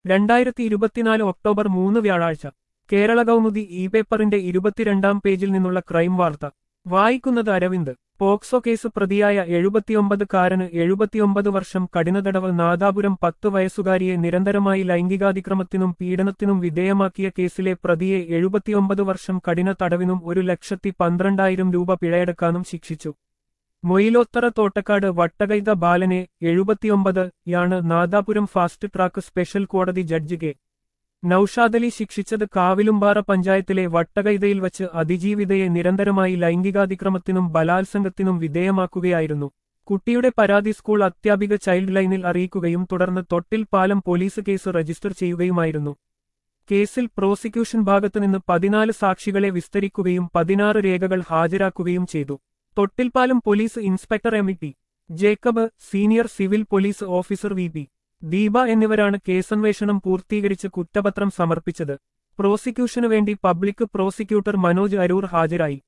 രണ്ടായിരത്തി ഇരുപത്തിനാല് ഒക്ടോബർ മൂന്ന് വ്യാഴാഴ്ച കേരള കൗമുദി ഇ പേപ്പറിന്റെ ഇരുപത്തിരണ്ടാം പേജിൽ നിന്നുള്ള ക്രൈം വാർത്ത വായിക്കുന്നത് അരവിന്ദ് പോക്സോ കേസ് പ്രതിയായ എഴുപത്തിയൊമ്പതുകാരന് എഴുപത്തിയൊമ്പത് വർഷം കഠിനതടവ് നാദാപുരം പത്ത് വയസ്സുകാരിയെ നിരന്തരമായി ലൈംഗികാതിക്രമത്തിനും പീഡനത്തിനും വിധേയമാക്കിയ കേസിലെ പ്രതിയെ എഴുപത്തിയൊമ്പത് വർഷം കഠിന തടവിനും ഒരു ലക്ഷത്തി പന്ത്രണ്ടായിരം രൂപ പിഴയടക്കാനും ശിക്ഷിച്ചു മൊയിലോത്തറ തോട്ടക്കാട് വട്ടകൈത ബാലനെ എഴുപത്തിയൊമ്പത് യാണ് നാദാപുരം ഫാസ്റ്റ് ട്രാക്ക് സ്പെഷ്യൽ കോടതി ജഡ്ജി കെ നൌഷാദലി ശിക്ഷിച്ചത് കാവിലുംപാറ പഞ്ചായത്തിലെ വട്ടകൈതയിൽ വച്ച് അതിജീവിതയെ നിരന്തരമായി ലൈംഗികാതിക്രമത്തിനും ബലാത്സംഗത്തിനും വിധേയമാക്കുകയായിരുന്നു കുട്ടിയുടെ പരാതി സ്കൂൾ അത്യാപിക ചൈൽഡ് ലൈനിൽ അറിയിക്കുകയും തുടർന്ന് തൊട്ടിൽ പാലം പോലീസ് കേസ് രജിസ്റ്റർ ചെയ്യുകയുമായിരുന്നു കേസിൽ പ്രോസിക്യൂഷൻ ഭാഗത്തുനിന്ന് പതിനാല് സാക്ഷികളെ വിസ്തരിക്കുകയും പതിനാറ് രേഖകൾ ഹാജരാക്കുകയും ചെയ്തു Thottilpalam police inspector M T Jacob senior civil police officer V P Deepa എന്നിവരാണ് കേസന്വേഷണം പൂർത്തീകരിച്ച് കുറ്റപത്രം സമർപ്പിച്ചത് പ്രോസിക്യൂഷനു വേണ്ടി പബ്ലിക് പ്രോസിക്യൂട്ടർ മനോജ് അരൂർ ഹാജരായി